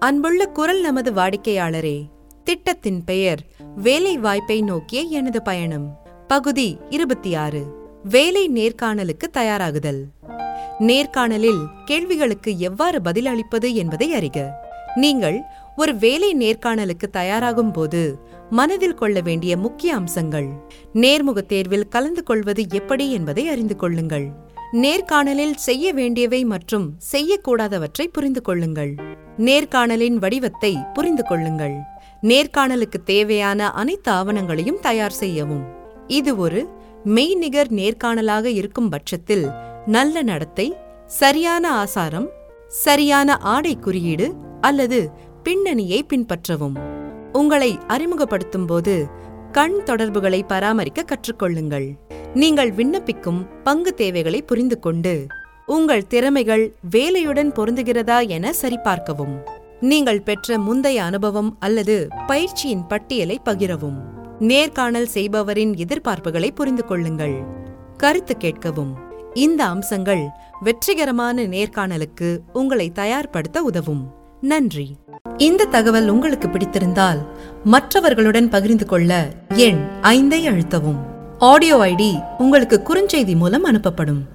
அன்புள்ள குரல் நமது வாடிக்கையாளரே திட்டத்தின் பெயர் வேலை வாய்ப்பை நோக்கிய எனது பயணம் பகுதி இருபத்தி ஆறு வேலை நேர்காணலுக்கு தயாராகுதல் நேர்காணலில் கேள்விகளுக்கு எவ்வாறு பதிலளிப்பது என்பதை அறிக நீங்கள் ஒரு வேலை நேர்காணலுக்கு தயாராகும் போது மனதில் கொள்ள வேண்டிய முக்கிய அம்சங்கள் நேர்முகத் தேர்வில் கலந்து கொள்வது எப்படி என்பதை அறிந்து கொள்ளுங்கள் நேர்காணலில் செய்ய வேண்டியவை மற்றும் செய்யக்கூடாதவற்றை புரிந்து கொள்ளுங்கள் நேர்காணலின் வடிவத்தை புரிந்து கொள்ளுங்கள் நேர்காணலுக்கு தேவையான அனைத்து ஆவணங்களையும் தயார் செய்யவும் இது ஒரு மெய்நிகர் நேர்காணலாக இருக்கும் பட்சத்தில் நல்ல நடத்தை சரியான ஆசாரம் சரியான ஆடை குறியீடு அல்லது பின்னணியை பின்பற்றவும் உங்களை அறிமுகப்படுத்தும் போது கண் தொடர்புகளை பராமரிக்க கற்றுக்கொள்ளுங்கள் நீங்கள் விண்ணப்பிக்கும் பங்கு தேவைகளை புரிந்து கொண்டு உங்கள் திறமைகள் வேலையுடன் பொருந்துகிறதா என சரிபார்க்கவும் நீங்கள் பெற்ற முந்தைய அனுபவம் அல்லது பயிற்சியின் பட்டியலை பகிரவும் நேர்காணல் செய்பவரின் எதிர்பார்ப்புகளை புரிந்து கொள்ளுங்கள் கருத்து கேட்கவும் இந்த அம்சங்கள் வெற்றிகரமான நேர்காணலுக்கு உங்களை தயார்படுத்த உதவும் நன்றி இந்த தகவல் உங்களுக்கு பிடித்திருந்தால் மற்றவர்களுடன் பகிர்ந்து கொள்ள எண் ஐந்தை அழுத்தவும் ஆடியோ ஐடி உங்களுக்கு குறுஞ்செய்தி மூலம் அனுப்பப்படும்